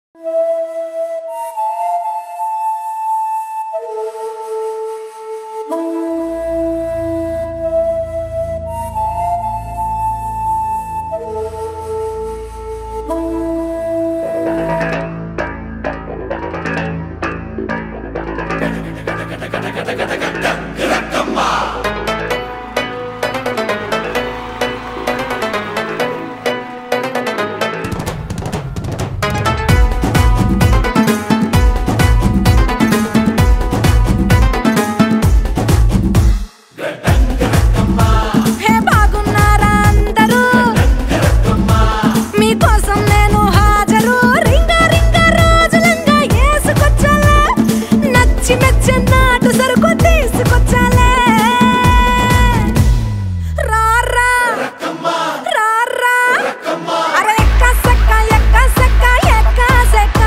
హే బాగున్నారా అందరూ మీకోసం నేను హాజరు రింగ రింగ రోజులంగా ఏసుకొచ్చాలే నచ్చి మెచ్చి నాటు సరుకు తీసుకొచ్చాలే రారా రారా అరే ఎక్క సక్క ఎక్క సక్క ఎక్క సక్క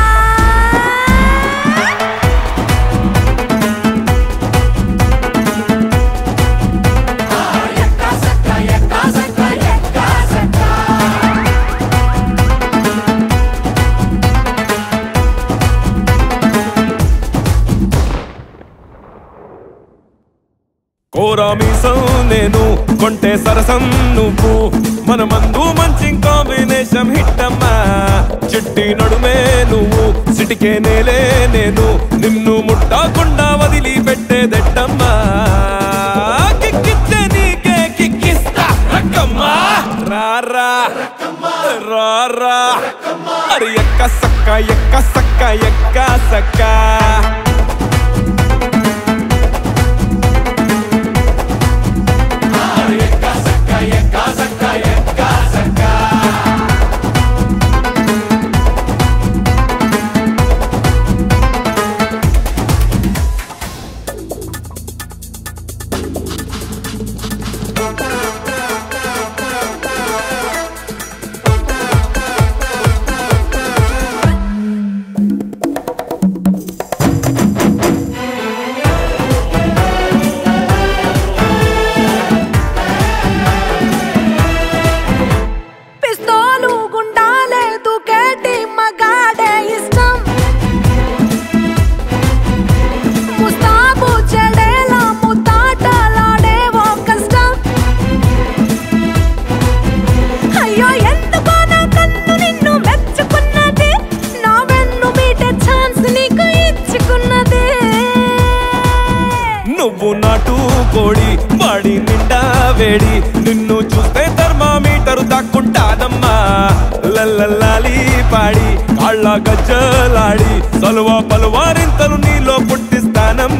కోరామీసం నేను కొంటే సరసం నువ్వు మన మందు మంచి కాంబినేషన్ హిట్ అమ్మా చిట్టి నడుమే నువ్వు సిటికే నేలే నేను నిన్ను ముట్టకుండా వదిలి పెట్టేదెట్టమ్మా కిక్కిచ్చే నీకే కిక్కిస్తా రక్కమ్మా రారా రారా అరే ఎక్క సక్క ఎక్క సక్క ఎక్క సక్క పిస్తోలు గుండాలే దూకేటి మగాడే ఇష్టం ముస్తాబు చెడేలా ముతాటలాడేవో కష్టం అయ్యో ఎందుకో నా కన్ను నిన్ను మెచ్చుకున్నది నా వెన్ను మీటే ఛాన్స్ నీకు ఇచ్చుకున్నది నువ్వు నాటు కోడి వాడి నిండా వేడి నిన్ను చూస్తే థర్మామీటరు దాక్కుంటానమ్మా లల్లల్లాలి పాడి కాళ్ళ గజ్జలాడి సలువ పలువారింతలు నీలో పుట్టిస్తానమ్మా